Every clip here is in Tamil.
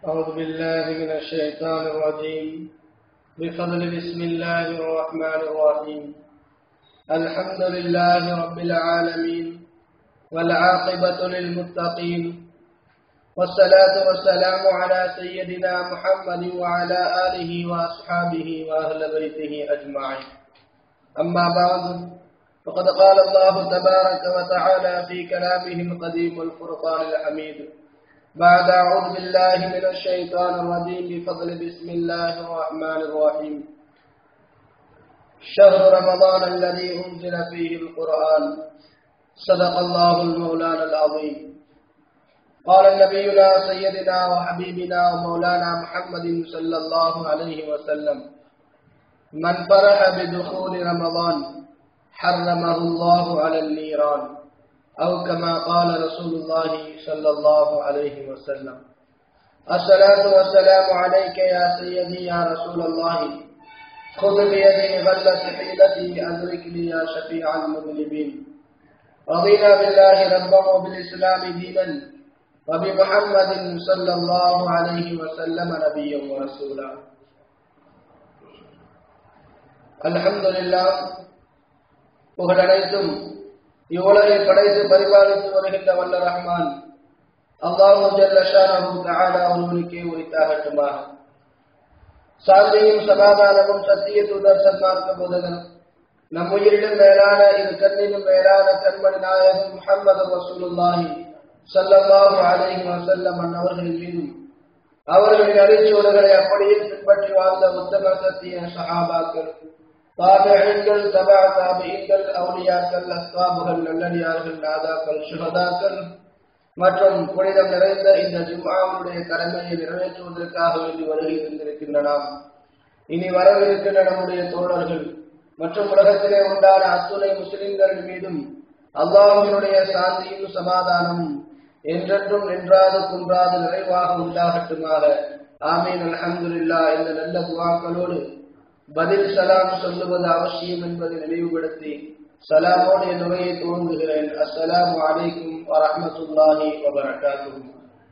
أعوذ بالله من الشيطان الرجيم بفضل بسم الله الرحمن الرحيم الحمد لله رب العالمين والعاقبة للمتقين والصلاة والسلام على سيدنا محمد وعلى آله وأصحابه وأهل بيته أجمعين أما بعد فقد قال الله تبارك وتعالى في كلامه القديم والفرقان الحميد بعد أعوذ بالله من الشيطان الرجيم بفضل بسم الله الرحمن الرحيم شهر رمضان الذي أنزل فيه القرآن صدق الله المولانا العظيم قال نبينا سيدنا وحبيبنا ومولانا محمد صلى الله عليه وسلم من فرح بدخول رمضان حرمه الله على النيران أو كما قال رسول الله صلى الله عليه وسلم الصلاة والسلام عليك يا سيدي يا رسول الله خذ بيدي غلة حيلتي أدركني يا شفيع المذنبين رضينا بالله ربا وبالإسلام دينا وبمحمد صلى الله عليه وسلم نبيا ورسولا الحمد لله புகழனைத்தும் இவ்வுலகை படைத்து பரிபாலித்து வருகின்ற வல்ல ரஹ்மான் அல்லாஹு ஜல்லஷானஹு தஆலா ஒருவனுக்கே உரித்தாகட்டுமாக சாந்தியும் சமாதானமும் சத்திய தூதர் சன்மார்க்க போதகன் நம் உயிரிலும் மேலான இது கண்ணிலும் மேலான கண்மணி நாயகம் முஹம்மது ரசூலுல்லாஹி ஸல்லல்லாஹு அலைஹி வஸல்லம் அன்னவர்களின் மீதும் அவர்களின் அடிச்சோடுகளை அப்படியே பின்பற்றி வாழ்ந்த உத்தம சத்திய சஹாபாக்கள் தாபியங்கள் தபா தாபியங்கள் அவுலியாக்கள் அஸ்வாபுகள் நல்லடியார்கள் நாதாக்கள் சுகதாக்கள் மற்றும் புனிதம் நிறைந்த இந்த ஜும்மாவுடைய கடமையை நிறைவேற்றுவதற்காக வேண்டி வருகை இருந்திருக்கின்ற நாம் இனி வரவிருக்கின்ற நம்முடைய தோழர்கள் மற்றும் உலகத்திலே உண்டான அத்துணை முஸ்லிம்கள் மீதும் அல்லாஹினுடைய சாந்தியும் சமாதானமும் என்றென்றும் நின்றாது குன்றாது நிறைவாக உண்டாகட்டுமாக ஆமீன் அலமதுல்லா என்ற நல்ல துவாக்களோடு பதில் சலாம் சொல்லுவது அவசியம் என்பதை நினைவுபடுத்தி சலாமோடு என் உரையை துவங்குகிறேன் அஸ்ஸலாமு அலைக்கும் வரஹமத்துல்லாஹி வபரகாத்துஹு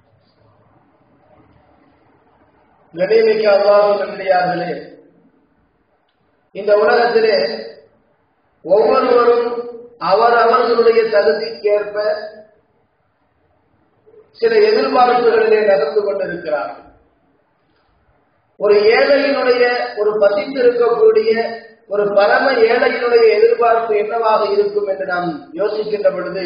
கணிமிக்க அல்லாஹு நன்றியார்களே இந்த உலகத்திலே ஒவ்வொருவரும் அவர் அவர்களுடைய தகுதிக்கேற்ப சில எதிர்பார்ப்புகளிலே நடந்து கொண்டிருக்கிறார்கள் ஒரு ஏழையினுடைய ஒரு பசித்திருக்கக்கூடிய ஒரு பரம ஏழையினுடைய எதிர்பார்ப்பு என்னவாக இருக்கும் என்று நாம் யோசிக்கின்ற பொழுது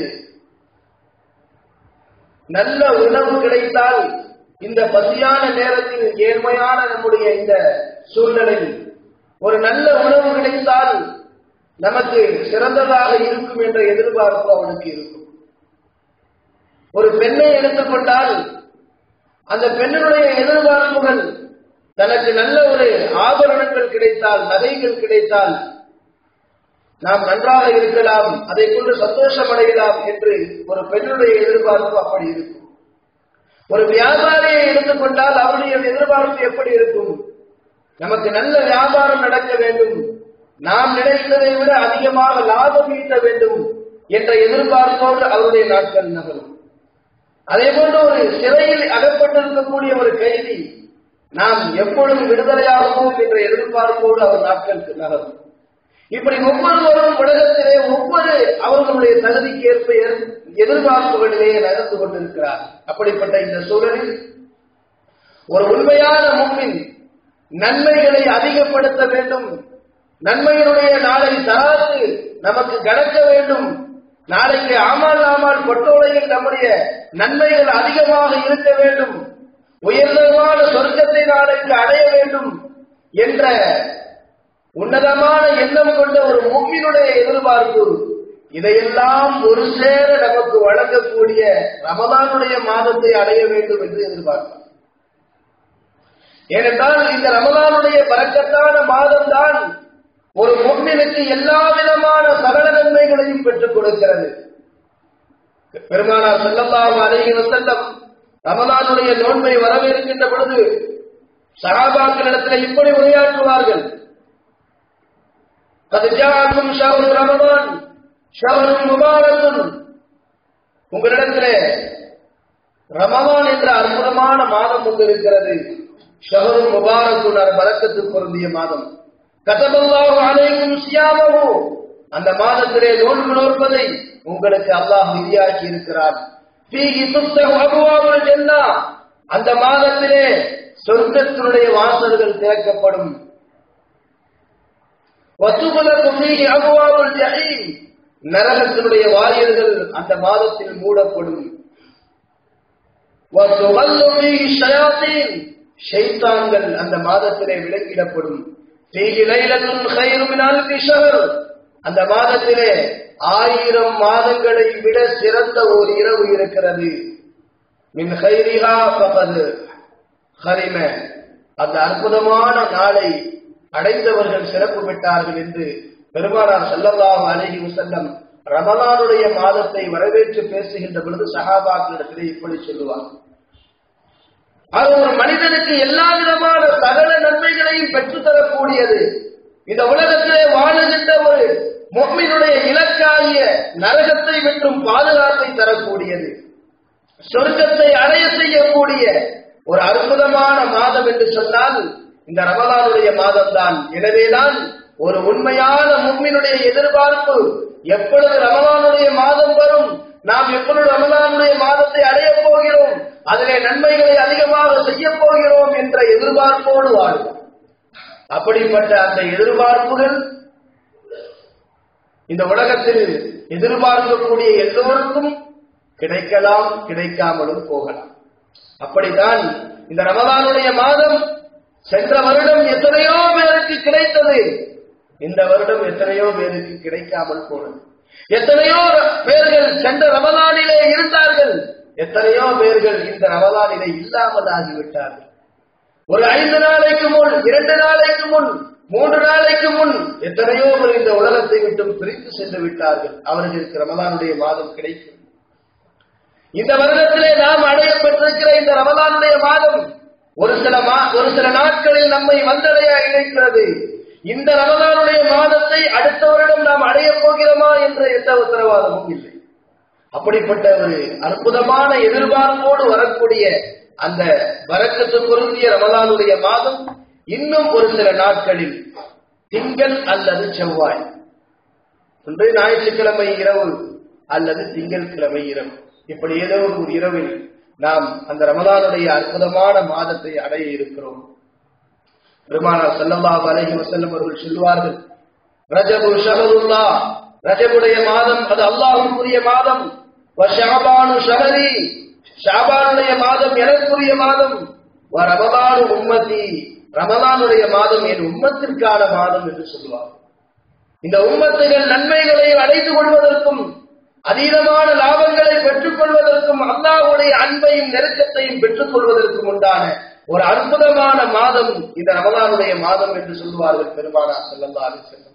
நல்ல உணவு கிடைத்தால் இந்த பசியான நேரத்தில் ஏழ்மையான நம்முடைய இந்த சூழ்நிலையில் ஒரு நல்ல உணவு கிடைத்தால் நமக்கு சிறந்ததாக இருக்கும் என்ற எதிர்பார்ப்பு அவனுக்கு இருக்கும் ஒரு பெண்ணை எடுத்துக்கொண்டால் அந்த பெண்ணினுடைய எதிர்பார்ப்புகள் தனக்கு நல்ல ஒரு ஆபரணங்கள் கிடைத்தால் நகைகள் கிடைத்தால் நாம் நன்றாக இருக்கலாம் அதை கொண்டு சந்தோஷம் அடையலாம் என்று ஒரு பெண்ணுடைய எதிர்பார்ப்பு அப்படி இருக்கும் ஒரு வியாபாரியை எடுத்துக்கொண்டால் அவருடைய எதிர்பார்ப்பு எப்படி இருக்கும் நமக்கு நல்ல வியாபாரம் நடக்க வேண்டும் நாம் நினைத்ததை விட அதிகமாக லாபம் ஈட்ட வேண்டும் என்ற எதிர்பார்ப்போடு அவருடைய நாட்கள் நகரும் அதே போன்று ஒரு சிறையில் அகப்பட்டிருக்கக்கூடிய ஒரு கைதி நாம் எப்பொழுது விடுதலையாகுவோம் என்ற எதிர்பார்ப்போடு அவர் நாட்களுக்கு நகரும் இப்படி ஒவ்வொருவரும் உலகத்திலே ஒவ்வொரு அவர்களுடைய தகுதிக்கேற்ப எதிர்பார்ப்புகளிலேயே நகர்ந்து கொண்டிருக்கிறார் அப்படிப்பட்ட இந்த சூழலில் ஒரு உண்மையான முன்பின் நன்மைகளை அதிகப்படுத்த வேண்டும் நன்மையினுடைய நாளை தராது நமக்கு கடக்க வேண்டும் நாளைக்கு ஆமால் ஆமால் பொட்டோலையில் நம்முடைய நன்மைகள் அதிகமாக இருக்க வேண்டும் உயர்ந்தமான சொர்க்கத்தை நாளைக்கு அடைய வேண்டும் என்ற உன்னதமான எண்ணம் கொண்ட ஒரு முக்கினுடைய எதிர்பார்ப்பு இதையெல்லாம் ஒரு சேர நமக்கு வழங்கக்கூடிய ரமதானுடைய மாதத்தை அடைய வேண்டும் என்று எதிர்பார்க்கிறோம் ஏனென்றால் இந்த ரமதானுடைய பறக்கத்தான மாதம் தான் ஒரு முன்னினுக்கு எல்லா விதமான சகல நன்மைகளையும் பெற்றுக் கொடுக்கிறது பெருமானார் செல்லல்லாம் அருகே வசல்லம் ரமதானுடைய நோன்பை வரவேற்கின்ற பொழுது சகாபாக்களிடத்தில் இப்படி உரையாற்றுவார்கள் قد جاءكم شهر رمضان ஷஹரும் முபாரக்கும் உங்களிடத்திலே ரமலான் என்ற அற்புதமான மாதம் ஒன்று இருக்கிறது ஷஹரு முபாரக்குனர் பறக்கத்து பொருந்திய மாதம் கதபல்லாஹு அலைக்கும் சியாமஹு அந்த மாதத்திலே நோன்பு நோற்பதை உங்களுக்கு அல்லாஹ் விதியாக்கி இருக்கிறார் ஃபீஹி துஃப்தஹு அபுவாபுல் ஜன்னah அந்த மாதத்திலே சொர்க்கத்தினுடைய வாசல்கள் திறக்கப்படும் வத்துகுலகு ஃபீஹி அபுவாபுல் ஜஹீம் நரகத்தினுடைய வாயில்கள் அந்த மாதத்தில் மூடப்படும் வத்துகல்லு ஃபீஹி ஷயாத்தீன் ஷைத்தான்கள் அந்த மாதத்திலே விலங்கிடப்படும் ஃபீஹி லைலத்துன் கைரு மின் அல்ஃபி ஷஹர் அந்த மாதத்திலே ஆயிரம் மாதங்களை விட சிறந்த ஒரு இரவு இருக்கிறது மின் ஹைரிஹா பகது ஹரிம அந்த அற்புதமான நாளை அடைந்தவர்கள் சிறப்பு பெற்றார்கள் என்று பெருமானார் ஸல்லல்லாஹு அலைஹி வஸல்லம் ரமலானுடைய மாதத்தை வரவேற்று பேசுகின்ற பொழுது சஹாபாக்களிடத்திலே இப்படி சொல்லுவார் அது ஒரு மனிதனுக்கு எல்லா விதமான சகல நன்மைகளையும் பெற்றுத்தரக்கூடியது இந்த உலகத்திலே வாழுகின்ற ஒரு முஹ்மினுடைய இலக்காகிய நரகத்தை மற்றும் பாதுகாப்பை தரக்கூடியது சொர்க்கத்தை அடைய செய்யக்கூடிய ஒரு அற்புதமான மாதம் என்று சொன்னால் இந்த ரமலானுடைய மாதம் தான் எனவேதான் ஒரு உண்மையான மும்மினுடைய எதிர்பார்ப்பு எப்பொழுது ரமலானுடைய மாதம் வரும் நாம் எப்பொழுது ரமலானுடைய மாதத்தை அடையப் போகிறோம் அதிலே நன்மைகளை அதிகமாக செய்ய போகிறோம் என்ற எதிர்பார்ப்போடு வாழ்வோம் அப்படிப்பட்ட அந்த எதிர்பார்ப்புகள் இந்த உலகத்தில் எதிர்பார்க்கக்கூடிய எல்லோருக்கும் கிடைக்கலாம் கிடைக்காமலும் போகலாம் அப்படித்தான் இந்த ரமலானுடைய மாதம் சென்ற வருடம் எத்தனையோ பேருக்கு கிடைத்தது இந்த வருடம் எத்தனையோ பேருக்கு கிடைக்காமல் போனது எத்தனையோ பேர்கள் சென்ற ரமலானிலே இருந்தார்கள் எத்தனையோ பேர்கள் இந்த ரமலானிலே இல்லாமல் ஆகிவிட்டார்கள் ஒரு ஐந்து நாளைக்கு முன் இரண்டு நாளைக்கு முன் மூன்று நாளைக்கு முன் எத்தனையோ பேர் இந்த உலகத்தை விட்டு பிரித்து சென்று விட்டார்கள் அவர்களுக்கு ரமலானுடைய மாதம் கிடைக்கும் இந்த வருடத்திலே நாம் அடையப்பட்டிருக்கிற இந்த ரமலானுடைய மாதம் ஒரு சில மா- ஒரு சில நாட்களில் நம்மை வந்தடைய இணைக்கிறது இந்த ரமலானுடைய மாதத்தை அடுத்த வருடம் நாம் அடையப் போகிறோமா என்ற எந்த உத்தரவாதமும் இல்லை அப்படிப்பட்ட ஒரு அற்புதமான எதிர்பார்ப்போடு வரக்கூடிய அந்த வரக்கத்து பொருந்திய ரமலானுடைய மாதம் இன்னும் ஒரு சில நாட்களில் திங்கள் அல்லது செவ்வாய் ஒன்று ஞாயிற்றுக்கிழமை இரவு அல்லது திங்கட்கிழமை இரவு இப்படி ஏதோ ஒரு இரவில் நாம் அந்த ரமலானுடைய அற்புதமான மாதத்தை அடைய இருக்கிறோம் பெருமானார் ஸல்லல்லாஹு அலைஹி வஸல்லம் அவர்கள் சொல்வார்கள் ரஜபு ஷஹருல்லா ரஜபுடைய மாதம் அது அல்லாஹ்வுக்குரிய மாதம் வ ஷஅபானு ஷஹரி ஷாபானுடைய மாதம் எனக்குரிய மாதம் வ ரமலானு உம்மதி ரமலானுடைய மாதம் என் உம்மத்திற்கான மாதம் என்று சொல்வார் இந்த உம்மத்துகள் நன்மைகளை அடைந்து கொள்வதற்கும் அதீதமான லாபங்களை பெற்றுக் கொள்வதற்கும் அல்லாஹ்வுடைய அன்பையும் நெருக்கத்தையும் பெற்றுக் கொள்வதற்கும் உண்டான ஒரு அற்புதமான மாதம் இந்த ரமலானுடைய மாதம் என்று சொல்லுவார்கள் பெருமானார் ஸல்லல்லாஹு அலைஹி வஸல்லம்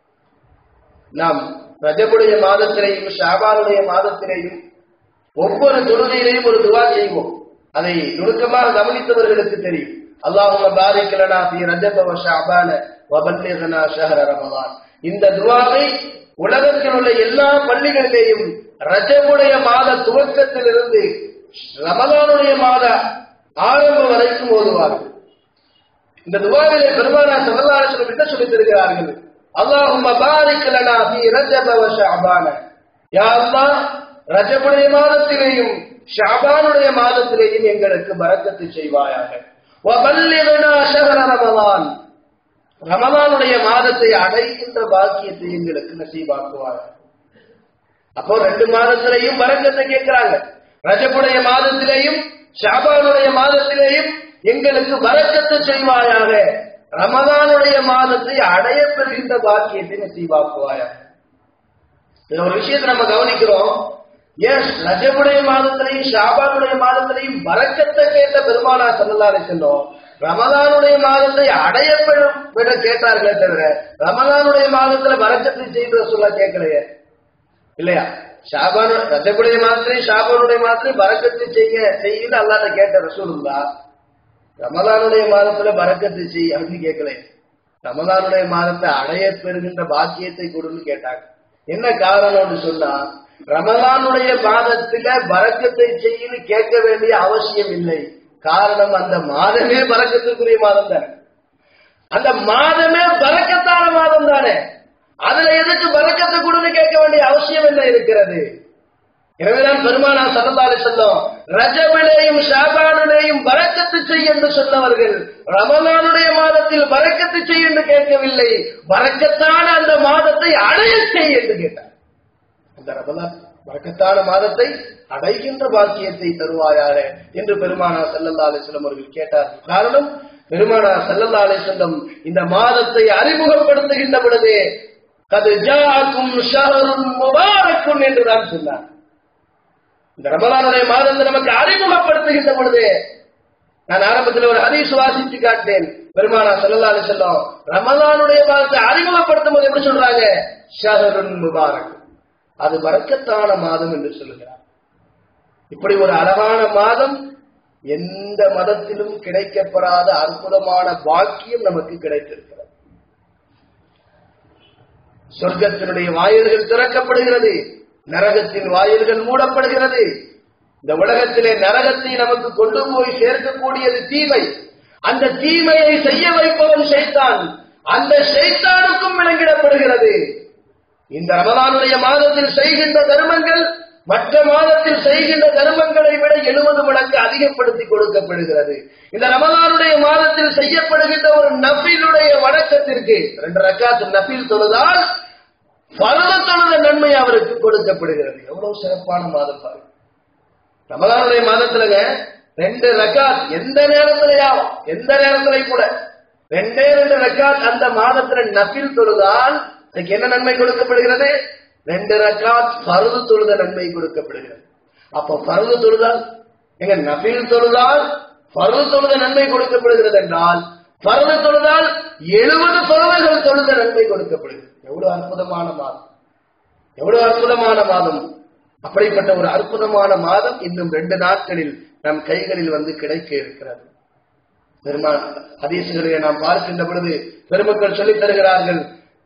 நாம் ரஜபுடைய மாதத்திலேயும் ஷாபானுடைய மாதத்திலேயும் ஒவ்வொரு தொழுகையிலையும் ஒரு துவா செய்வோம் அதை நுணுக்கமாக கவனித்தவர்களுக்கு தெரியும் அல்லாஹும்ம பாரிக் லனா ஃபீ ரஜப வ ஷஅபான வ பல்லிக்னா ஷஹர ரமலான் இந்த துவாவை உலகத்தில் உள்ள எல்லா பள்ளிகளிலேயும் ரஜபுடைய மாத துவக்கத்திலிருந்து ரமலானுடைய மாத ஆரம்பம் வரைக்கும் ஓதுவார்கள் இந்த துவாவிலே பெருமானா ஸல்லல்லாஹு அலைஹி வஸல்லம் என்ன சொல்லித் தருகிறார்கள் அல்லாஹும்ம பாரிக் லனா ஃபீ ரஜப வ ஷஅபான யா அல்லாஹ் ரஜபுடைய மாதத்திலேயும் ஷாபானுடைய மாதத்திலேயும் எங்களுக்கு பரக்கத்து செய்வாயாக வ பல்லிக்னா ஷஹர ரமலான் ரமலானுடைய மாதத்தை அடைகின்ற பாக்கியத்தை எங்களுக்கு நசீபாக்குவார்கள் அப்போ ரெண்டு மாதத்திலேயும் பரக்கத்தை கேட்கிறாங்க ரஜபுடைய மாதத்திலேயும் ஷாபானுடைய மாதத்திலேயும் எங்களுக்கு வரக்கத்து செய்வாயாக ரமதானுடைய மாதத்தை அடைய பெறுகின்ற பாக்கியத்தை நசீவாக்குவாயாக இதுல ஒரு விஷயத்தை நம்ம கவனிக்கிறோம் ஏன் ரஜபுடைய மாதத்திலையும் ஷாபானுடைய மாதத்திலையும் வரக்கத்தை கேட்ட பெருமானா சல்லல்லாரை செல்லும் ரமதானுடைய மாதத்தை அடைய பெறும் விட கேட்டார்களே தவிர ரமதானுடைய மாதத்துல வரக்கத்தை செய்த சொல்ல கேட்கலையே இல்லையா ஷாபான் ரஜபுடைய மாதத்திலையும் ஷாபானுடைய மாதத்திலையும் வரக்கத்தை செய்ய செய்யுன்னு அல்லாட்ட கேட்ட ரசூலுல்லா ரமலானுடைய மாதத்துல பறக்கத்து செய் அப்படின்னு கேட்கல ரமலானுடைய மாதத்தை அடைய பெறுகின்ற பாக்கியத்தை கொடுன்னு கேட்டாங்க என்ன காரணம்னு சொன்னா ரமலானுடைய மாதத்தில பறக்கத்தை செய்யு கேட்க வேண்டிய அவசியம் இல்லை காரணம் அந்த மாதமே பறக்கத்திற்குரிய மாதம் தானே அந்த மாதமே பறக்கத்தான மாதம் தானே அதுல எதுக்கு பறக்கத்தை கொடுன்னு கேட்க வேண்டிய அவசியம் என்ன இருக்கிறது எனவேதான் பெருமானா சரந்தாலே சொல்லும் ரஜபிலேயும் ஷாபானிலேயும் பறக்கத்து செய் என்று சொன்னவர்கள் ரமலானுடைய மாதத்தில் பறக்கத்து செய் என்று கேட்கவில்லை பறக்கத்தான அந்த மாதத்தை அடைய செய் என்று கேட்டார் அந்த ரமலான் பறக்கத்தான மாதத்தை அடைகின்ற பாக்கியத்தை தருவாயாக என்று பெருமானா செல்லல்லா அலிஸ்லம் அவர்கள் கேட்டார் காரணம் பெருமானா செல்லல்லா அலிஸ்லம் இந்த மாதத்தை அறிமுகப்படுத்துகின்ற பொழுதே கது ஜாக்கும் ஷஹரும் முபாரக்கும் என்று தான் சொன்னார் இந்த ரமலானுடைய மாதத்தை நமக்கு அறிமுகப்படுத்துகின்ற பொழுது நான் ஆரம்பத்தில் ஒரு ஹதீஸ் வாசித்து காட்டேன் பெருமானா செல்லல்லா செல்லம் ரமலானுடைய மாதத்தை அறிமுகப்படுத்தும் போது எப்படி சொல்றாங்க ஷஹருன் முபாரக் அது வரக்கத்தான மாதம் என்று சொல்லுகிறார் இப்படி ஒரு அழகான மாதம் எந்த மதத்திலும் கிடைக்கப்பெறாத அற்புதமான பாக்கியம் நமக்கு கிடைத்திருக்கிறது சொர்க்கத்தினுடைய வாயில்கள் திறக்கப்படுகிறது நரகத்தின் வாயில்கள் மூடப்படுகிறது இந்த உலகத்திலே நரகத்தை நமக்கு கொண்டு போய் சேர்க்கக்கூடியது தீமை அந்த தீமையை செய்ய வைப்பவன் ஷைத்தான் அந்த ஷைத்தானுக்கும் விளங்கிடப்படுகிறது இந்த ரமலானுடைய மாதத்தில் செய்கின்ற தர்மங்கள் மற்ற மாதத்தில் செய்கின்ற தர்மங்களை விட எழுபது மடங்கு அதிகப்படுத்தி கொடுக்கப்படுகிறது இந்த ரமலானுடைய மாதத்தில் செய்யப்படுகின்ற ஒரு நபிலுடைய வணக்கத்திற்கு ரெண்டு ரக்காத்து நபில் தொழுதால் பரத தொழுத நன்மை அவருக்கு கொடுக்கப்படுகிறது எவ்வளவு சிறப்பான மாதம் பாருங்க ரமலானுடைய மாதத்துலங்க ரெண்டு ரக்காத் எந்த நேரத்திலேயாவும் எந்த நேரத்திலையும் கூட ரெண்டே ரெண்டு ரக்காத் அந்த மாதத்துல நபில் தொழுதால் அதுக்கு என்ன நன்மை கொடுக்கப்படுகிறது ரெண்டு ரக்காத் பருது தொழுத நன்மை கொடுக்கப்படுகிறது அப்ப பருது தொழுதால் எங்க நபில் தொழுதால் பருது தொழுத நன்மை கொடுக்கப்படுகிறது என்றால் பருது தொழுதால் எழுபது பருவங்கள் தொழுத நன்மை கொடுக்கப்படுகிறது எவ்வளவு அற்புதமான மாதம் எவ்வளவு அற்புதமான மாதம் அப்படிப்பட்ட ஒரு அற்புதமான மாதம் இன்னும் ரெண்டு நாட்களில் நம் கைகளில் வந்து கிடைக்க இருக்கிறது பெருமா ஹதீசுகளை நாம் பார்க்கின்ற பொழுது பெருமக்கள் சொல்லித் தருகிறார்கள்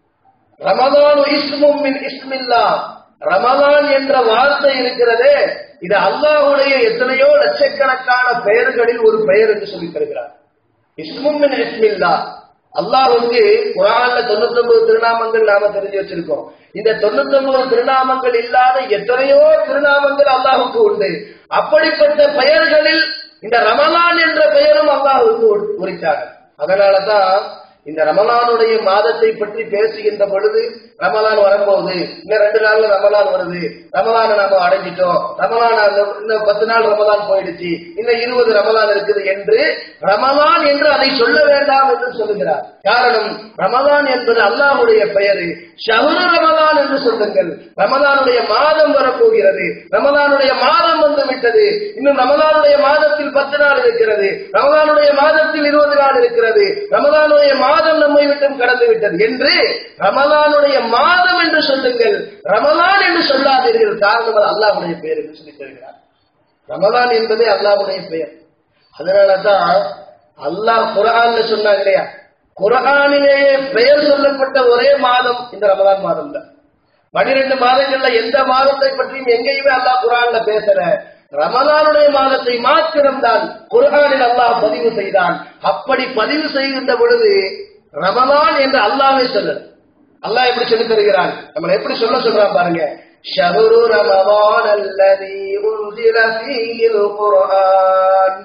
ரமதான் இஸ்மும் மின் இஸ்மில்லா ரமதான் என்ற வார்த்தை இருக்கிறதே இது அல்லாஹுடைய எத்தனையோ லட்சக்கணக்கான பெயர்களில் ஒரு பெயர் என்று சொல்லித் தருகிறார் இஸ்மும் மின் இஸ்மில்லா அல்லாஹுக்கு குரான்ல தொண்ணூத்தி ஒன்பது திருநாமங்கள் நாம தெரிஞ்சு வச்சிருக்கோம் இந்த தொண்ணூத்தி ஒன்பது திருநாமங்கள் இல்லாத எத்தனையோ திருநாமங்கள் அல்லாஹுக்கு உண்டு அப்படிப்பட்ட பெயர்களில் இந்த ரமலான் என்ற பெயரும் அல்லாஹுக்கு உரித்தாங்க அதனாலதான் இந்த ரமலானுடைய மாதத்தை பற்றி பேசுகின்ற பொழுது ரமலான் வரும்போது இன்னும் ரெண்டு நாள்ல ரமலான் வருது ரமலான நாம அடைஞ்சிட்டோம் ரமலான் இன்னும் பத்து நாள் ரமலான் போயிடுச்சு இன்னும் இருபது ரமலான் இருக்குது என்று ரமலான் என்று அதை சொல்ல வேண்டாம் என்று சொல்லுகிறார் காரணம் ரமலான் என்பது அல்லாஹுடைய பெயரு ஷஹுரு ரமலான் என்று சொல்லுங்கள் ரமலானுடைய மாதம் வரப்போகிறது ரமலானுடைய மாதம் வந்து விட்டது இன்னும் ரமலானுடைய மாதத்தில் பத்து நாள் இருக்கிறது ரமலானுடைய மாதத்தில் இருபது நாள் இருக்கிறது ரமலானுடைய மாதம் நம்மை விட்டும் கடந்து விட்டது என்று ரமலானுடைய மாதம் என்று சொல்லுங்கள் ரமலான் என்று சொல்லாதீர்கள் காரணம் அது அல்லாஹுடைய பெயர் என்று சொல்லி தருகிறார் ரமலான் என்பதே அல்லாஹுடைய பெயர் அதனாலதான் அல்லாஹ் குரான்ல சொன்னாங்க இல்லையா குரானிலேயே பெயர் சொல்லப்பட்ட ஒரே மாதம் இந்த ரமலான் மாதம் தான் பனிரெண்டு மாதங்கள்ல எந்த மாதத்தை பற்றியும் எங்கேயுமே அல்லாஹ் குரான்ல பேசல ரமலானுடைய மாதத்தை மாத்திரம்தான் குரானில் அல்லாஹ் பதிவு செய்தான் அப்படி பதிவு செய்கின்ற பொழுது ரமலான் என்று அல்லாவே சொல்லல அல்லாஹ் எப்படி சொல்லி தருகிறான் நம்மளை எப்படி சொல்ல சொல்றான் பாருங்க ஷஹுரு ரமலான் அல்லதி உன்சில ஃபீஹில் குர்ஆன்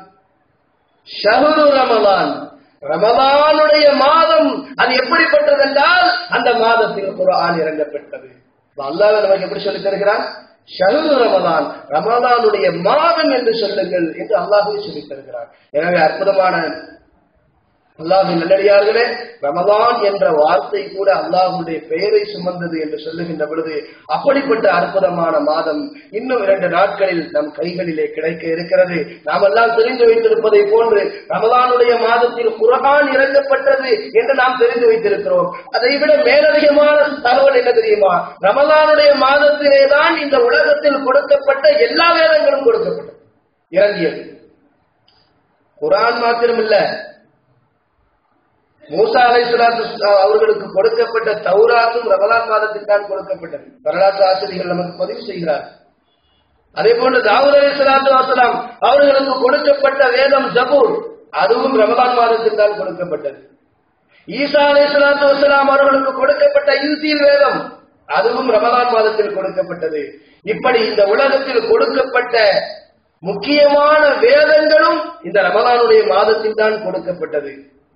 ஷஹுரு ரமலான் ரமலானுடைய மாதம் அது எப்படிப்பட்டது என்றால் அந்த மாதத்தில் குர்ஆன் இறங்கப்பட்டது அல்லாஹ் நமக்கு எப்படி சொல்லி தருகிறான் ஷஹரு ரமலான் ரமலானுடைய மாதம் என்று சொல்லுங்கள் என்று அல்லாஹே சொல்லி தருகிறார் எனவே அற்புதமான அல்லாஹின் நல்லடியார்களே ரமலான் என்ற வார்த்தை கூட அல்லாஹுடைய பெயரை சுமந்தது என்று சொல்லுகின்ற பொழுது அப்படிப்பட்ட அற்புதமான மாதம் இன்னும் இரண்டு நாட்களில் நம் கைகளிலே கிடைக்க இருக்கிறது நாம் எல்லாம் தெரிந்து வைத்திருப்பதை போன்று ரமலானுடைய மாதத்தில் குரகான் இறங்கப்பட்டது என்று நாம் தெரிந்து வைத்திருக்கிறோம் அதை விட மேலதிகமான தகவல் என்ன தெரியுமா ரமலானுடைய மாதத்திலே தான் இந்த உலகத்தில் கொடுக்கப்பட்ட எல்லா வேதங்களும் கொடுக்கப்பட்டது இறங்கியது குரான் மாத்திரம் இல்ல மூசா அலைஹிஸ்ஸலாத்து அவர்களுக்கு கொடுக்கப்பட்ட தௌராத்தும் ரமலான் மாதத்தில் தான் கொடுக்கப்பட்டது வரலாற்று ஆசிரியர்கள் நமக்கு பதிவு செய்கிறார் அதே போன்று தாவூத் அலைஹிஸ்ஸலாத்து வஸலாம் அவர்களுக்கு கொடுக்கப்பட்ட வேதம் ஜபூர் அதுவும் ரமலான் மாதத்தில் தான் கொடுக்கப்பட்டது ஈசா அலைஹிஸ்ஸலாத்து வஸலாம் அவர்களுக்கு கொடுக்கப்பட்ட இன்சீல் வேதம் அதுவும் ரமலான் மாதத்தில் கொடுக்கப்பட்டது இப்படி இந்த உலகத்தில் கொடுக்கப்பட்ட முக்கியமான வேதங்களும் இந்த ரமலானுடைய மாதத்தில் தான் கொடுக்கப்பட்டது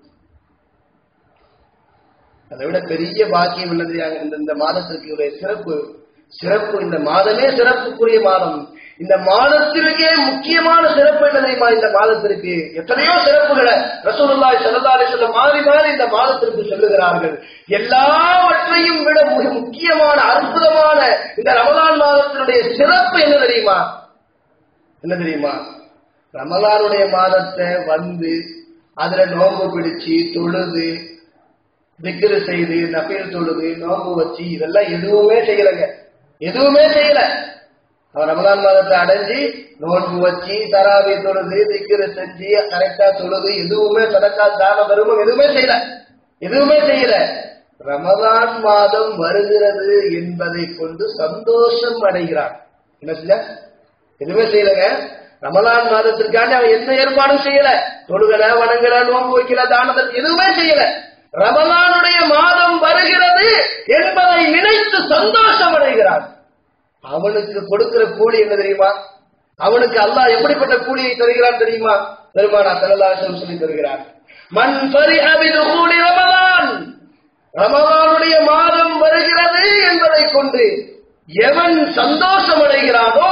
அதை விட பெரிய பாக்கியம் என்னது இந்த இந்த மாதத்திற்கு ஒரு சிறப்பு சிறப்பு இந்த மாதமே சிறப்புக்குரிய மாதம் இந்த மாதத்திற்கே முக்கியமான சிறப்பு என்ன தெரியுமா இந்த மாதத்திற்கு எத்தனையோ சிறப்புகளை ரசூலுல்லாஹி ஸல்லல்லாஹு அலைஹி வஸல்லம் மாறி மாறி இந்த மாதத்திற்கு சொல்லுகிறார்கள் எல்லாவற்றையும் விட மிக முக்கியமான அற்புதமான இந்த ரமலான் மாதத்தினுடைய சிறப்பு என்ன தெரியுமா என்ன தெரியுமா ரமலானுடைய மாதத்தை வந்து அதுல நோம்பு பிடிச்சு தொழுது திக்ரு செய்து நபீல் தொழுது நோம்பு வச்சு இதெல்லாம் எதுவுமே செய்யலைங்க எதுவுமே செய்யல அவன் ரமலான் மாதத்தை அடைஞ்சு நோன்பு வச்சு தராவி தொழுது திக்ரு செஞ்சு கரெக்டா தொழுது எதுவுமே சதக்கா தான தருமம் எதுவுமே செய்யல எதுவுமே செய்யல ரமலான் மாதம் வருகிறது என்பதை கொண்டு சந்தோஷம் அடைகிறான் என்ன செஞ்ச எதுவுமே செய்யலங்க ரமலான் மாதத்திற்காண்டி அவன் எந்த ஏற்பாடும் செய்யல தொழுகல வணங்கல நோன்பு வைக்கல தானதம் எதுவுமே செய்யல ரமலானுடைய மாதம் வருகிறது என்பதை நினைத்து சந்தோஷம் அடைகிறான் அவனுக்கு கொடுக்கிற கூலி என்ன தெரியுமா அவனுக்கு அல்லாஹ் எப்படிப்பட்ட கூலியை தருகிறான் தெரியுமா பெருமானா சல்லல்லாஹு சொல்லி தருகிறான் மண் பரிஹபிது கூலி ரமலான் ரமலானுடைய மாதம் வருகிறது என்பதை கொண்டு எவன் சந்தோஷம் அடைகிறானோ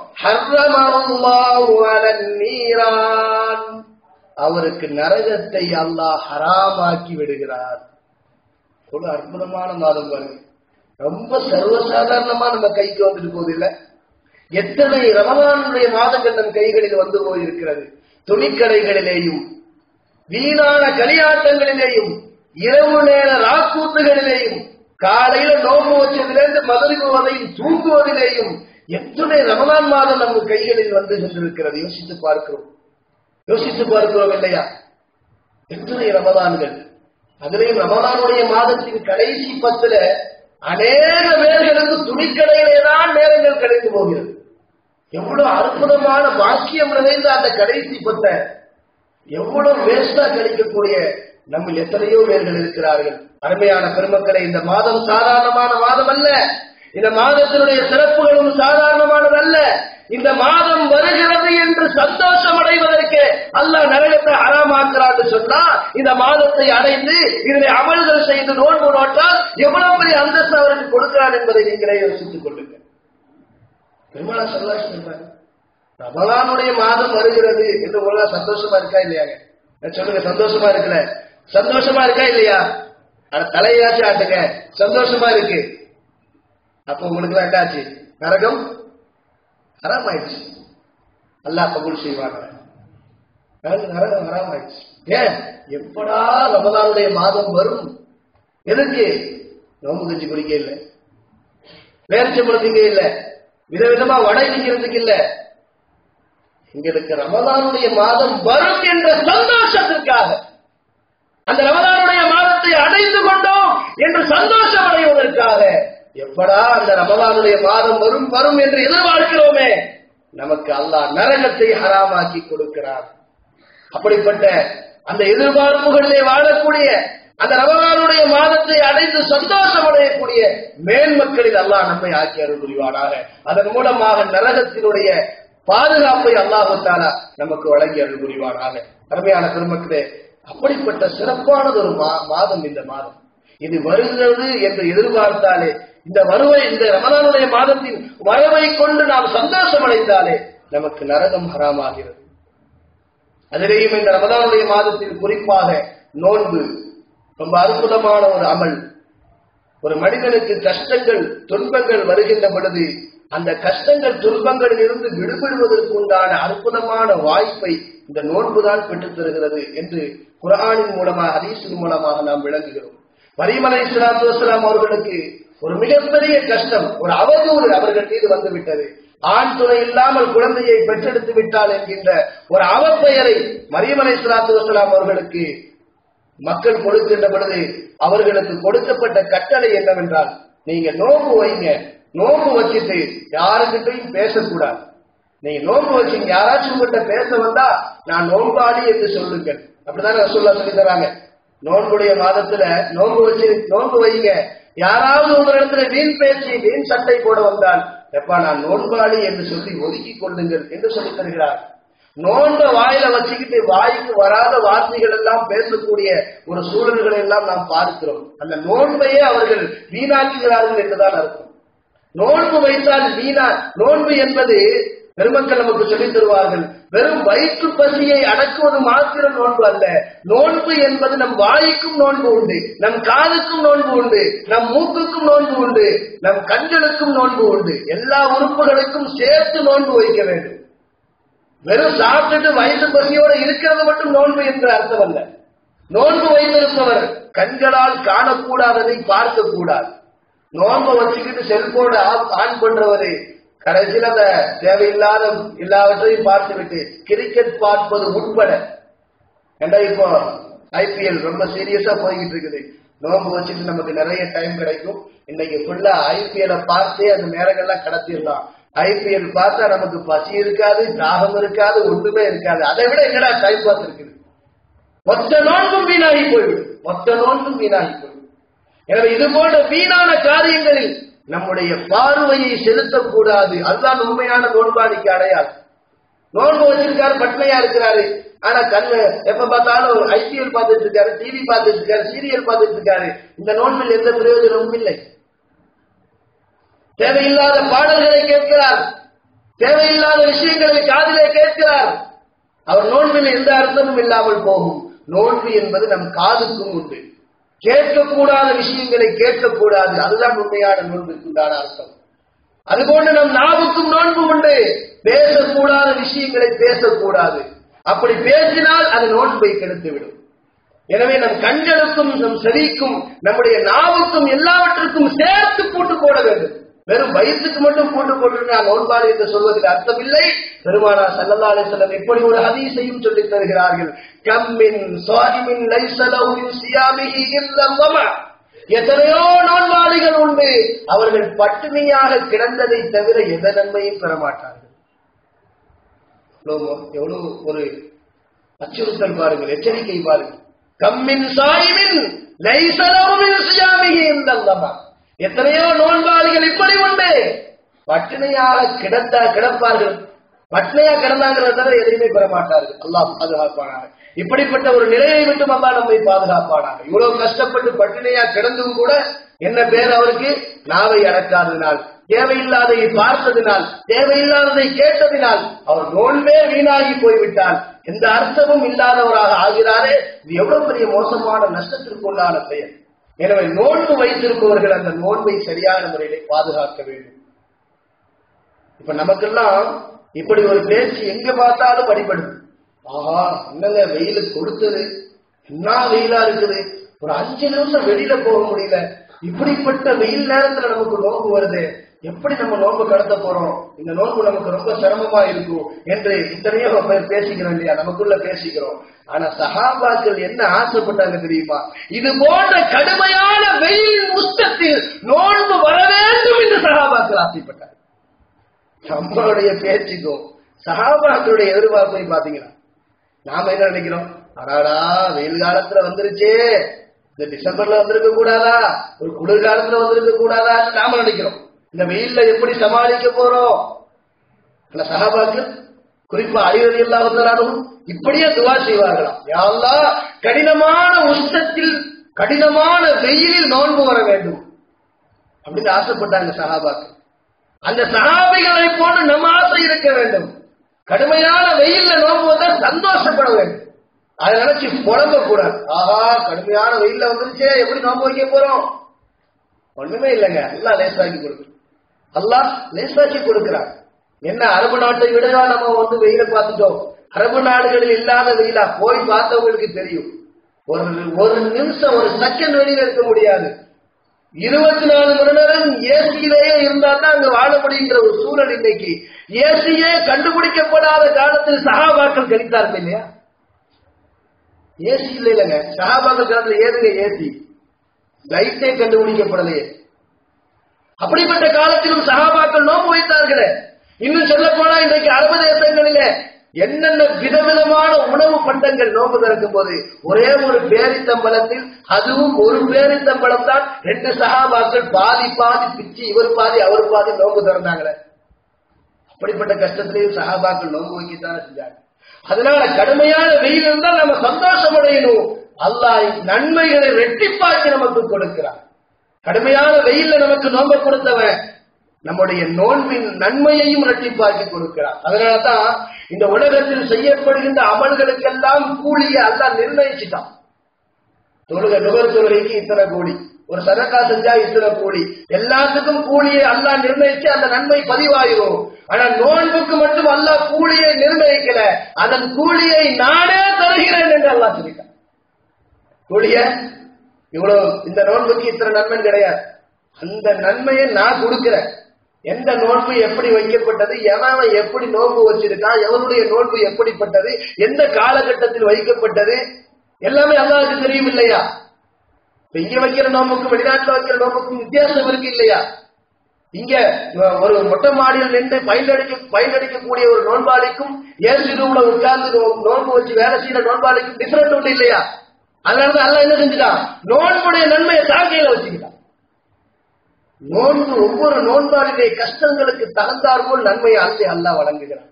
ஹர்ரமல்லாஹு அலன் நீரான் அவருக்கு நரகத்தை அல்லாஹ் ஹராமாக்கி விடுகிறார் ஒரு அற்புதமான மாதம் பாருங்க ரொம்ப சர்வசாதாரணமா நம்ம கைக்கு வந்துட்டு போகுது இல்ல எத்தனை ரமலானுடைய மாதங்கள் நம் கைகளில் வந்து போயிருக்கிறது துணிக்கடைகளிலேயும் வீணான களியாட்டங்களிலேயும் இரவு நேர ராக்கூத்துகளிலேயும் காலையில நோம்பு வச்சதிலிருந்து மதுரிவு வரையும் தூங்குவதிலேயும் எத்தனை ரமலான் மாதம் நம்ம கைகளில் வந்து சென்றிருக்கிறது யோசித்து பார்க்கிறோம் யோசித்து பார்க்கிறோம் இல்லையா எத்தனை ரமதான்கள் அதிலையும் ரமதானுடைய மாதத்தின் கடைசி பத்துல அநேக பேர்களுக்கு துணிக்கடையிலே தான் நேரங்கள் கிடைத்து போகிறது எவ்வளவு அற்புதமான பாக்கியம் நிறைந்த அந்த கடைசி பத்தை எவ்வளவு வேஸ்டா கிடைக்கக்கூடிய நம்ம எத்தனையோ பேர்கள் இருக்கிறார்கள் அருமையான பெருமக்களை இந்த மாதம் சாதாரணமான மாதம் அல்ல இந்த மாதத்தினுடைய சிறப்புகளும் சாதாரணமானதல்ல இந்த மாதம் வருகிறது என்று சந்தோஷம் அடைவதற்கு அல்லாஹ் நரகத்தை அறமாக்குறான்னு சொன்னா இந்த மாதத்தை அடைந்து இதனை அமல்கள் செய்து நோன்பு நோட்டால் எவ்வளவு பெரிய அந்தஸ்து அவருக்கு கொடுக்கிறான் என்பதை நீங்களே யோசித்துக் கொள்ளுங்கள் பெருமாளா சொல்லா சொல்றாங்க ரமலானுடைய மாதம் வருகிறது என்று உலக சந்தோஷமா இருக்கா இல்லையாங்க சொல்லுங்க சந்தோஷமா இருக்குல்ல சந்தோஷமா இருக்கா இல்லையா தலையாச்சும் ஆட்டுங்க சந்தோஷமா இருக்கு அப்ப உங்களுக்கு தான் என்னாச்சு நரகம் ஹராம் ஆயிடுச்சு அல்லாஹ் கபூல் செய்வாங்க நரகம் ஹராம் ஆயிடுச்சு ஏன் எப்படா ரமதானுடைய மாதம் வரும் எதுக்கு நோம்பு கஞ்சி குடிக்க இல்லை பேரிச்சம்பளத்துக்கு இல்ல விதவிதமா வடை திங்கிறதுக்கு இல்ல எங்களுக்கு ரமதானுடைய மாதம் வரும் என்ற சந்தோஷத்திற்காக அந்த ரமதானுடைய மாதத்தை அடைந்து கொண்டோம் என்று சந்தோஷம் அடைவதற்காக எப்படா அந்த ரமலானுடைய மாதம் வரும் வரும் என்று எதிர்பார்க்கிறோமே நமக்கு அல்லாஹ் நரகத்தை ஹராமாக்கி கொடுக்கிறார் அப்படிப்பட்ட அந்த எதிர்பார்ப்புகளிலே வாழக்கூடிய அந்த ரமலானுடைய மாதத்தை அடைந்து சந்தோஷம் அடையக்கூடிய மேன்மக்களில் அல்லாஹ் நம்மை ஆக்கி அருள் புரிவானாக அதன் மூலமாக நரகத்தினுடைய பாதுகாப்பை அல்லாஹாலா நமக்கு வழங்கி அருள் புரிவானாக அருமையான பெருமக்களே அப்படிப்பட்ட சிறப்பானது ஒரு மாதம் இந்த மாதம் இது வருகிறது என்று எதிர்பார்த்தாலே இந்த வருவை இந்த ரமலானுடைய மாதத்தின் வரவை கொண்டு நாம் சந்தோஷம் அடைந்தாலே நமக்கு நரகம் ஹராமாகிறது அதிலேயும் இந்த ரமலானுடைய மாதத்தில் குறிப்பாக நோன்பு ரொம்ப அற்புதமான ஒரு அமல் ஒரு மனிதனுக்கு கஷ்டங்கள் துன்பங்கள் வருகின்ற பொழுது அந்த கஷ்டங்கள் துன்பங்களில் இருந்து விடுபடுவதற்கு உண்டான அற்புதமான வாய்ப்பை இந்த நோன்புதான் பெற்றுத் தருகிறது என்று குரானின் மூலமாக ஹதீஸின் மூலமாக நாம் விளங்குகிறோம் மரியமலை இஸ்லாத்து வஸ்லாம் அவர்களுக்கு ஒரு மிகப்பெரிய கஷ்டம் ஒரு அவதூறு அவர்கள் மீது வந்துவிட்டது ஆண் துணை இல்லாமல் குழந்தையை பெற்றெடுத்து விட்டால் என்கின்ற ஒரு அவப்பெயரை மரியமலை இஸ்லாத்து வஸ்லாம் அவர்களுக்கு மக்கள் கொடுக்கின்ற பொழுது அவர்களுக்கு கொடுக்கப்பட்ட கட்டளை என்னவென்றால் நீங்க நோம்பு வைங்க நோம்பு வச்சுட்டு யாருக்கிட்டையும் பேசக்கூடாது நீங்க நோன்பு வச்சீங்க யாராச்சும் உங்ககிட்ட பேச வந்தா நான் நோன்பாளி என்று சொல்லுங்கள் அப்படிதான் ரசூல்லா சொல்லி தராங்க நோன்புடைய மாதத்துல நோன்பு வச்சு நோன்பு வைங்க யாராவது உங்களிடத்துல வீண் பேச்சு வீண் சட்டை போட வந்தால் எப்பா நான் நோன்பாளி என்று சொல்லி ஒதுக்கி கொள்ளுங்கள் என்று சொல்லி தருகிறார் நோன்ப வாயில வச்சுக்கிட்டு வாய்க்கு வராத வார்த்தைகள் எல்லாம் பேசக்கூடிய ஒரு சூழல்களை எல்லாம் நாம் பார்க்கிறோம் அந்த நோன்பையே அவர்கள் வீணாக்குகிறார்கள் என்றுதான் அர்த்தம் நோன்பு வைத்தால் வீணா நோன்பு என்பது பெருமக்கள் நமக்கு சொல்லித் தருவார்கள் வெறும் வயிற்று பசியை அடக்குவது மாத்திரம் நோன்பு அல்ல நோன்பு என்பது நம் வாய்க்கும் நோன்பு உண்டு நம் காதுக்கும் நோன்பு உண்டு நம் மூக்குக்கும் நோன்பு உண்டு நம் கண்களுக்கும் நோன்பு உண்டு எல்லா உறுப்புகளுக்கும் சேர்த்து நோன்பு வைக்க வேண்டும் வெறும் சாப்பிட்டுட்டு வயிற்று பசியோட இருக்கிறது மட்டும் நோன்பு என்று அர்த்தம் அல்ல நோன்பு வைத்திருப்பவர் கண்களால் காணக்கூடாததை பார்க்க கூடாது நோன்பை வச்சுக்கிட்டு செல்போன ஆன் பண்றவரு கடைசியில் அந்த தேவையில்லாத எல்லாவற்றையும் பார்த்துவிட்டு கிரிக்கெட் பார்ப்பது உட்பட ஏண்டா இப்போ ஐபிஎல் ரொம்ப சீரியஸா போய்கிட்டு இருக்குது நோன்பு வச்சுட்டு நமக்கு நிறைய டைம் கிடைக்கும் இன்னைக்கு ஃபுல்லா ஐபிஎல் பார்த்தே அந்த நேரங்கள்லாம் கடத்திடலாம் ஐபிஎல் பார்த்தா நமக்கு பசி இருக்காது தாகம் இருக்காது ஒன்றுமே இருக்காது அதை விட எங்கடா டைம் பாஸ் இருக்குது மொத்த நோன்பும் வீணாகி போய்விடும் மொத்த நோன்பும் வீணாகி போய்விடும் எனவே இது போன்ற வீணான காரியங்களில் நம்முடைய பார்வையை செலுத்தக்கூடாது அதுதான் உண்மையான நோன்பாளிக்கு அடையாளம் நோன்பு வச்சிருக்காரு பட்மையா இருக்கிறாரு ஆனா கண்ணு எப்ப பார்த்தாலும் ஐபிஎல் பார்த்துட்டு இருக்காரு டிவி பார்த்துட்டு இருக்காரு சீரியல் பார்த்துட்டு இருக்காரு இந்த நோன்பில் எந்த பிரயோஜனமும் இல்லை தேவையில்லாத பாடல்களை கேட்கிறார் தேவையில்லாத விஷயங்களை காதிலே கேட்கிறார் அவர் நோன்பில் எந்த அர்த்தமும் இல்லாமல் போகும் நோன்பு என்பது நம் காதுக்கும் உண்டு கேட்கக்கூடாத விஷயங்களை கேட்கக்கூடாது அதுதான் உண்மையான நோன்புக்குண்டான அர்த்தம் அதுபோன்று நம் நாவுக்கும் நோன்பு உண்டு பேசக்கூடாத விஷயங்களை பேசக்கூடாது அப்படி பேசினால் அது நோன்பை கெடுத்துவிடும் எனவே நம் கண்களுக்கும் நம் செவிக்கும் நம்முடைய நாவுக்கும் எல்லாவற்றுக்கும் சேர்த்து பூட்டு போட வேண்டும் வெறும் வயிற்றுக்கு மட்டும் பூட்டு போட்டு நான் நோன்பாடு என்று சொல்வதில் அர்த்தமில்லை பெருமானா சல்லல்லா அலிசல்லம் இப்படி ஒரு ஹதீஸையும் சொல்லித் தருகிறார்கள் கம்மின் சுவாமின் லைசலவுமின் சியாமிஹி இல்லல்லம எத்தனையோ நோன்பாளிகள் உண்டு அவர்கள் பட்டினியாக கிடந்ததை தவிர எந்த நன்மையும் பெற மாட்டார்கள் எவ்வளவு ஒரு அச்சுறுத்தல் பாருங்கள் எச்சரிக்கை பாருங்கள் கம்மின் சாயிமின் லைசலவுமின் சியாமிஹி இல்லல்லம எத்தனையோ நோன்பாளிகள் இப்படி உண்டு பட்டினியாக கிடந்த கிடப்பார்கள் பட்டினியா கிடந்தாங்கிறத தவிர எதையுமே பெற மாட்டார்கள் அல்லாஹ் பாதுகாப்பானாக இப்படிப்பட்ட ஒரு நிலையை விட்டு அல்லா நம்மை பாதுகாப்பானாக இவ்வளவு கஷ்டப்பட்டு பட்டினியா கிடந்தும் கூட என்ன பேர் அவருக்கு நாவை அடக்காததினால் தேவையில்லாததை பார்த்ததினால் தேவையில்லாததை கேட்டதினால் அவர் நோன்பே வீணாகி போய்விட்டால் எந்த அர்த்தமும் இல்லாதவராக ஆகிறாரே இது எவ்வளவு பெரிய மோசமான நஷ்டத்திற்குள்ளான பெயர் எனவே நோன்பு வைத்திருப்பவர்கள் அந்த நோன்பை சரியான முறையிலே பாதுகாக்க வேண்டும் இப்ப நமக்கெல்லாம் இப்படி ஒரு பேச்சு எங்க பார்த்தாலும் அடிபடும் ஆஹா என்னங்க வெயில கொடுத்தது என்ன வெயிலா இருக்குது ஒரு அஞ்சு நிமிஷம் வெளியில போக முடியல இப்படிப்பட்ட வெயில் நேரத்துல நமக்கு நோன்பு வருது எப்படி நம்ம நோன்பு கடத்த போறோம் இந்த நோன்பு நமக்கு ரொம்ப சிரமமா இருக்கும் என்று இத்தனையோ பேர் பேசிக்கிறோம் இல்லையா நமக்குள்ள பேசிக்கிறோம் ஆனா சகாபாக்கள் என்ன ஆசைப்பட்டாங்க தெரியுமா இது போன்ற கடுமையான வெயில் உஷ்டத்தில் நோன்பு வர வேண்டும் என்று சகாபாக்கள் ஆசைப்பட்டார் நம்மளுடைய பேச்சுக்கும் சகாபாக்களுடைய எதிர்பார்ப்பை பாத்தீங்கன்னா நாம என்ன நினைக்கிறோம் அடாடா வெயில் காலத்துல வந்துருச்சே இந்த டிசம்பர்ல வந்திருக்க கூடாதா ஒரு குளிர் காலத்துல வந்திருக்க கூடாதா நாம நினைக்கிறோம் இந்த வெயில்ல எப்படி சமாளிக்க போறோம் அந்த சகாபாக்கள் குறிப்பா அழிவதி இல்லாதவராலும் இப்படியே துவா செய்வார்களாம் யாரெல்லாம் கடினமான உஷ்டத்தில் கடினமான வெயிலில் நோன்பு வர வேண்டும் அப்படின்னு ஆசைப்பட்டாங்க சகாபாக்கள் அந்த சகாபிகளை போன்று நம்ம ஆசை இருக்க வேண்டும் கடுமையான வெயில்ல நோன்பு வந்தா சந்தோஷப்பட வேண்டும் அதை நினைச்சு புலம்ப கூடாது ஆஹா கடுமையான வெயில்ல வந்துருச்சே எப்படி நோன்பு வைக்க போறோம் ஒண்ணுமே இல்லைங்க எல்லாம் லேசாக்கி கொடுக்கும் அல்லாஹ் லேசாக்கி கொடுக்கிறார் என்ன அரபு நாட்டை விட நம்ம வந்து வெயில பார்த்துட்டோம் அரபு நாடுகளில் இல்லாத வெயிலா போய் பார்த்தவங்களுக்கு தெரியும் ஒரு ஒரு நிமிஷம் ஒரு செகண்ட் வெளியில இருக்க முடியாது இருபத்தி நாலு மணி நேரம் ஏசியிலேயே இருந்தா தான் அங்க வாழ முடியுங்கிற ஒரு சூழல் இன்னைக்கு ஏசியே கண்டுபிடிக்கப்படாத காலத்தில் சகாபாக்கள் கணித்தார்கள் இல்லையா ஏசி இல்ல இல்லைங்க சஹாபாக்கள் காலத்துல ஏதுங்க ஏசி லைட்டே கண்டுபிடிக்கப்படலையே அப்படிப்பட்ட காலத்திலும் சஹாபாக்கள் நோம்பு வைத்தார்களே இன்னும் சொல்ல போனா இன்றைக்கு அரபு தேசங்களிலே என்னென்ன விதவிதமான உணவு பண்டங்கள் நோம்பு திறக்கும் போது ஒரே ஒரு பேரித்தம்பளத்தில் அதுவும் ஒரு பேரித்தம்பளம் தான் ரெண்டு சகாபாக்கள் பாதி பாதி பிச்சு இவர் பாதி அவர் பாதி நோம்பு திறந்தாங்களே அப்படிப்பட்ட கஷ்டத்திலையும் சகாபாக்கள் நோம்பு வைக்கத்தானே செஞ்சாங்க அதனால கடுமையான வெயில் இருந்தால் நம்ம சந்தோஷம் அடையணும் அல்லாஹ் நன்மைகளை ரெட்டிப்பாக்கி நமக்கு கொடுக்கிறான் கடுமையான வெயில்ல நமக்கு நோம்ப கொடுத்தவன் நம்முடைய நோன்பின் நன்மையையும் இரட்டிப்பாக்கி கொடுக்கிறார் அதனாலதான் இந்த உலகத்தில் செய்யப்படுகின்ற அமல்களுக்கெல்லாம் கூலியை அல்லாஹ் நிர்ணயிச்சுட்டான் தொழுக நுகர் தொழுகைக்கு இத்தனை கோடி ஒரு சதக்கா செஞ்சா இத்தனை கோடி எல்லாத்துக்கும் கூலியை அல்லாஹ் நிர்ணயிச்சு அந்த நன்மை பதிவாயிரும் ஆனா நோன்புக்கு மட்டும் அல்லாஹ் கூலியை நிர்ணயிக்கல அதன் கூலியை நானே தருகிறேன் என்று அல்லாஹ் சொல்லிட்டான் கூலிய இவ்வளவு இந்த நோன்புக்கு இத்தனை நன்மை கிடையாது அந்த நன்மையை நான் கொடுக்கிறேன் எந்த நோன்பு எப்படி வைக்கப்பட்டது எவன் எப்படி நோன்பு வச்சிருக்கான் எவனுடைய நோன்பு எப்படிப்பட்டது எந்த காலகட்டத்தில் வைக்கப்பட்டது எல்லாமே அல்லாவுக்கு தெரியும் இல்லையா இப்ப இங்க வைக்கிற நோம்புக்கும் வெளிநாட்டுல வைக்கிற நோம்புக்கும் வித்தியாசம் இருக்கு இல்லையா இங்க ஒரு மொட்டை மாடியில் நின்று பயிலடிக்க பயிலடிக்கக்கூடிய ஒரு நோன்பாளிக்கும் ஏசி ரூம்ல உட்கார்ந்து நோ- நோன்பு வச்சு வேலை செய்யற நோன்பாளிக்கும் டிஃபரெண்ட் உண்டு இல்லையா அதனாலதான் அல்ல என்ன செஞ்சுட்டான் நோன்புடைய நன்மையை தாக்கையில வச்சுக்கிட்டான் நோன்பு ஒவ்வொரு நோன்பாளிடைய கஷ்டங்களுக்கு தகுந்தாற்போல் நன்மையை அல்ல அல்லாஹ் வழங்குகிறான்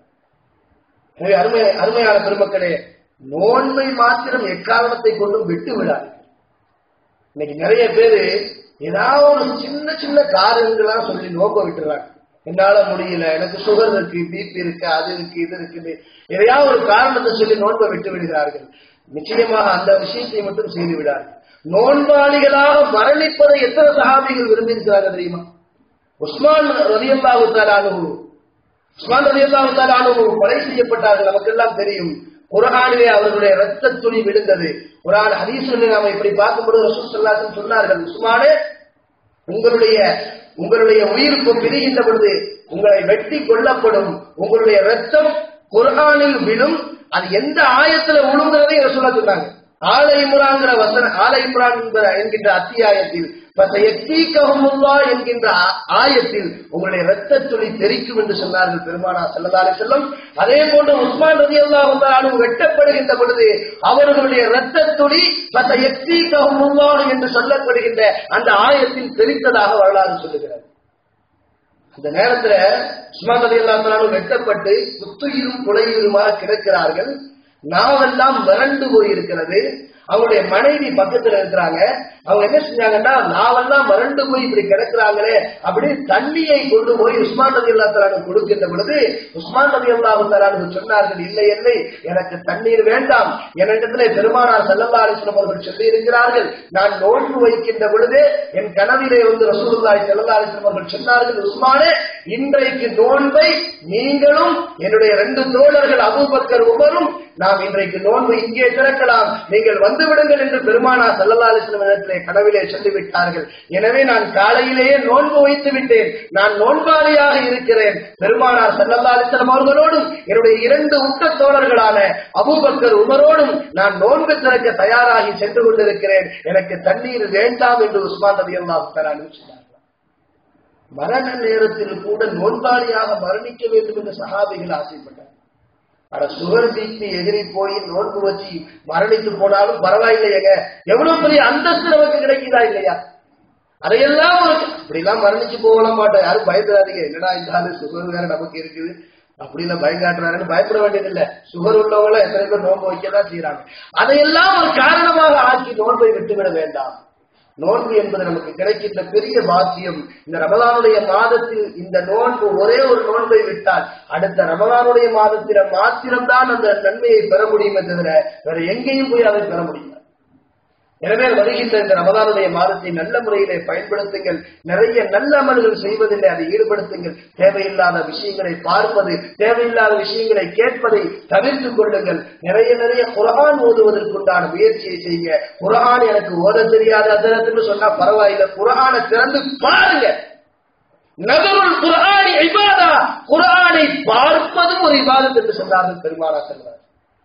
எனவே அருமை அருமையான பெருமக்களே நோன்பை மாத்திரம் எக்காரணத்தை கொண்டும் விட்டு விடாது இன்னைக்கு நிறைய பேரு ஏதாவது ஒரு சின்ன சின்ன காரணங்களா சொல்லி நோக்க விட்டுறாங்க என்னால முடியல எனக்கு சுகர் இருக்கு பிபி இருக்கு அது இருக்கு இது இருக்குது எதையாவது ஒரு காரணத்தை சொல்லி நோன்பை விட்டு விடுகிறார்கள் நிச்சயமாக அந்த விஷயத்தை மட்டும் செய்து விடார்கள் நோன்பாளிகளாக மரணிப்பதை எத்தனை சகாபிகள் விரும்பியிருக்கிறார்கள் தெரியுமா உஸ்மான் ரலியல்லாஹு தஆலாஹு உஸ்மான் ரலியல்லாஹு தஆலாஹு கொலை செய்யப்பட்டார்கள் நமக்கெல்லாம் தெரியும் குர்ஆனிலே அவர்களுடைய ரத்த துளி விழுந்தது குர்ஆன் ஹதீஸில் நாம இப்படி பார்க்கும்போது ரசூல் ஸல்லல்லாஹு அலைஹி வஸல்லம் சொன்னார்கள் உஸ்மானே உங்களுடைய உங்களுடைய உயிர் கொ- பிரிகின்ற பொழுது உங்களை வெட்டி கொல்லப்படும் உங்களுடைய ரத்தம் குர்ஆனில் விழும் அது எந்த ஆயத்துல விழுங்கிறதை ரசூலா சொன்னாங்க ஆல இம்ரான்ங்கிற வசன ஆல இம்ரான் என்கிற- என்கின்ற அத்தியாயத்தில் எத்தீக்கஹுமுல்லா என்கின்ற ஆ- ஆயத்தில் உங்களுடைய ரத்த துளி தெரிக்கும் என்று சொன்னார்கள் பெருமானா செல்லதாலே செல்லும் அதே போன்று உஸ்மான் ரதி அல்லாஹு வெட்டப்படுகின்ற பொழுது அவர்களுடைய ரத்த துளி எத்தீக்கஹுமுல்லா என்று சொல்லப்படுகின்ற அந்த ஆயத்தில் தெரித்ததாக வரலாறு சொல்லுகிறது அந்த நேரத்துல உஸ்மான் ரதி அல்லாஹு வெட்டப்பட்டு புத்துயிரும் குலையுருமாக கிடக்கிறார்கள் நாவெல்லாம் வறண்டு போயிருக்கிறது அவங்களுடைய மனைவி பக்கத்துல இருக்கிறாங்க அவங்க என்ன செஞ்சாங்கன்னா நாவெல்லாம் வறண்டு போய் இப்படி கிடக்குறாங்களே அப்படி தண்ணியை கொண்டு போய் உஸ்மான் நபி அல்லா தலானு கொடுக்கின்ற பொழுது உஸ்மான் நபி அல்லாஹு தலானு சொன்னார்கள் இல்லை இல்லை எனக்கு தண்ணீர் வேண்டாம் என்னிடத்திலே பெருமானார் சல்லல்லா அலிஸ்லம் அவர்கள் சொல்லி இருக்கிறார்கள் நான் நோன்பு வைக்கின்ற பொழுது என் கனவிலே வந்து ரசூலுல்லாஹி ஸல்லல்லாஹு அலைஹி வஸல்லம் அவர்கள் சொன்னார்கள் உஸ்மானே இன்றைக்கு நோன்பை நீங்களும் என்னுடைய ரெண்டு தோழர்கள் அபூபக்கர் உமரும் நாம் இன்றைக்கு நோன்பு இங்கே திறக்கலாம் நீங்கள் வந்து விடுங்கள் என்று பெருமானா சல்லல்லா அலிஸ்லம் இடத்திலே கனவிலே சொல்லிவிட்டார்கள் எனவே நான் காலையிலேயே நோன்பு வைத்து விட்டேன் நான் நோன்பாளியாக இருக்கிறேன் பெருமானார் சல்லல்லா அலிஸ்லம் அவர்களோடும் என்னுடைய இரண்டு உட்ட தோழர்களான அபூபக்கர் உமரோடும் நான் நோன்பு திறக்க தயாராகி சென்று கொண்டிருக்கிறேன் எனக்கு தண்ணீர் வேண்டாம் என்று உஸ்மான் நபி அல்லாஹ் சொன்னார்கள் மரண நேரத்தில் கூட நோன்பாளியாக மரணிக்க வேண்டும் என்று சஹாபிகள் ஆசைப்பட்டார் அட சுகர் பிபி எதிரி போய் நோன்பு வச்சு மரணித்து போனாலும் பரவாயில்லையேங்க எவ்வளவு பெரிய அந்தஸ்து நமக்கு கிடைக்குதா இல்லையா அதையெல்லாம் ஒரு அப்படிலாம் மரணிச்சு போகலாம் மாட்டோம் யாரும் பயந்துடாதீங்க என்னடா இந்த ஆளு சுகர் வேற நமக்கு இருக்குது அப்படின்னு பயங்காட்டுறாருன்னு பயப்பட வேண்டியதில்லை சுகர் உள்ளவங்கள எத்தனை பேர் நோன்பு வைக்கதான் செய்யறாங்க அதையெல்லாம் ஒரு காரணமாக ஆக்கி நோன்பை விட்டுவிட வேண்டாம் நோன்பு என்பது நமக்கு கிடைக்கின்ற பெரிய பாக்கியம் இந்த ரமலானுடைய மாதத்தில் இந்த நோன்பு ஒரே ஒரு நோன்பை விட்டால் அடுத்த ரமலானுடைய மாதத்தில மாத்திரம்தான் அந்த நன்மையை பெற முடியுமே தவிர வேற எங்கேயும் போய் அதை பெற முடியாது எனவே வருகின்ற இந்த ரமதானுடைய மாதத்தை நல்ல முறையிலே பயன்படுத்துங்கள் நிறைய நல்ல அமல்கள் செய்வதில்லை அதை ஈடுபடுத்துங்கள் தேவையில்லாத விஷயங்களை பார்ப்பது தேவையில்லாத விஷயங்களை கேட்பதை தவிர்த்துக் கொள்ளுங்கள் நிறைய நிறைய குரான் ஓதுவதற்குண்டான முயற்சியை செய்யுங்க குரான் எனக்கு ஓத தெரியாத அதனத்துன்னு சொன்னா பரவாயில்லை குரானை திறந்து பாருங்க நகருள் குரானி இபாதா குரானை பார்ப்பதும் ஒரு இபாதத் என்று சொன்னார்கள் பெருமானா செல்வார்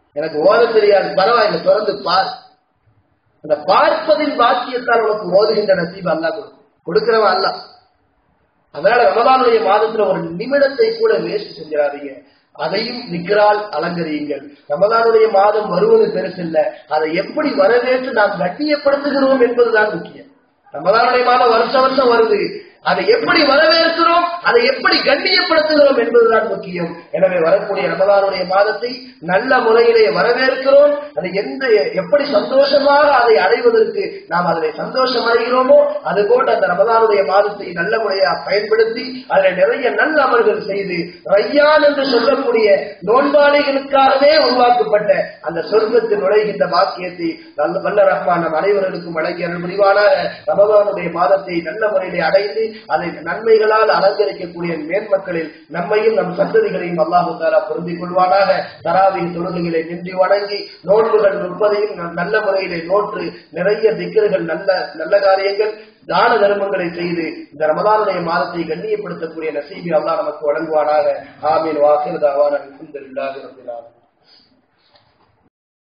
எனக்கு ஓத தெரியாது பரவாயில்லை திறந்து பார் அந்த பார்ப்பதின் பாக்கியத்தால் உனக்கு ஓதுகின்ற நசீப் அல்லா கொடுக்கும் கொடுக்கிறவன் அல்ல அதனால ரமதானுடைய மாதத்துல ஒரு நிமிடத்தை கூட வேஸ்ட் செஞ்சிடாதீங்க அதையும் நிக்கரால் அலங்கரியுங்கள் ரமதானுடைய மாதம் வருவது பெருசில்ல அதை எப்படி வரவேற்று நாம் கட்டியப்படுத்துகிறோம் என்பதுதான் முக்கியம் ரமதானுடைய மாதம் வருஷ வருஷம் வருது அதை எப்படி வரவேற்கிறோம் அதை எப்படி கண்ணியப்படுத்துகிறோம் என்பதுதான் முக்கியம் எனவே வரக்கூடிய ரமதானுடைய மாதத்தை நல்ல முறையிலே வரவேற்கிறோம் அதை எந்த எப்படி சந்தோஷமாக அதை அடைவதற்கு நாம் அதில் சந்தோஷம் அடைகிறோமோ அதுபோன்று அந்த ரமதானுடைய மாதத்தை நல்ல முறையாக பயன்படுத்தி அதில் நிறைய நல்ல அமல்கள் செய்து ரையான் என்று சொல்லக்கூடிய நோன்பாளிகளுக்காகவே உருவாக்கப்பட்ட அந்த சொர்க்கத்தில் நுழைகின்ற பாக்கியத்தை நல்ல வல்ல ரஹ்மான் நம் அனைவர்களுக்கும் வழங்கி அருள் புரிவானாக ரமதானுடைய மாதத்தை நல்ல முறையிலே அடைந்து அதை நன்மைகளால் அலங்கரிக்கக்கூடிய மேன்மக்களில் நம்மையும் நம் சந்ததிகளையும் அல்லாஹு தாலா பொருந்திக் கொள்வானாக தராவி தொழுகைகளை நின்றி வணங்கி நோன்புகள் முப்பதையும் ந- நல்ல முறையிலே நோற்று நிறைய திக்கர்கள் நல்ல நல்ல காரியங்கள் தான தர்மங்களை செய்து இந்த ரமதானுடைய மாதத்தை கண்ணியப்படுத்தக்கூடிய நசீபி அல்லாஹ் நமக்கு வழங்குவானாக ஆமீன் வாசிர் தாவான அல்ஹம்துலில்லாஹி ரப்பில் ஆலமீன்